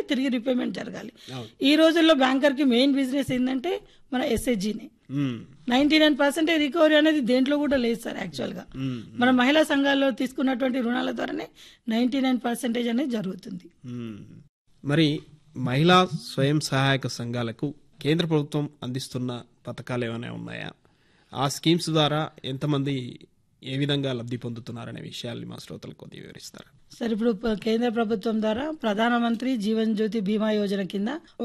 తిరిగి రీపేమెంట్ జరగాలి ఈ రోజుల్లో బ్యాంకర్కి మెయిన్ బిజినెస్ ఏంటంటే మన ఎస్హెచ్జినే మ్మ్. నైన్టీ నైన్ పర్సెంటేజ్ రికవరీ అనేది దేంట్లో కూడా లేదు సార్ యాక్చువల్గా మ్మ్. మన మహిళా సంఘాల్లో తీసుకున్నటువంటి రుణాల ద్వారానే నైన్టీ నైన్ పర్సెంటేజ్ అనేది జరుగుతుంది మ్మ్. మరి మహిళా స్వయం సహాయక సంఘాలకు కేంద్ర ప్రభుత్వం అందిస్తున్న పథకాలు ఏమైనా ఉన్నాయా ఆ స్కీమ్స్ ద్వారా ఎంతమంది ఏ విధంగా లబ్ధి పొందుతున్నారనే విషయాల్ని మా శ్రోతలకు కొద్దిగా వివరిస్తారు సార్ ఇప్పుడు ప- కేంద్ర ప్రభుత్వం ద్వారా ప్రధానమంత్రి జీవన్ జ్యోతి బీమా యోజన కింద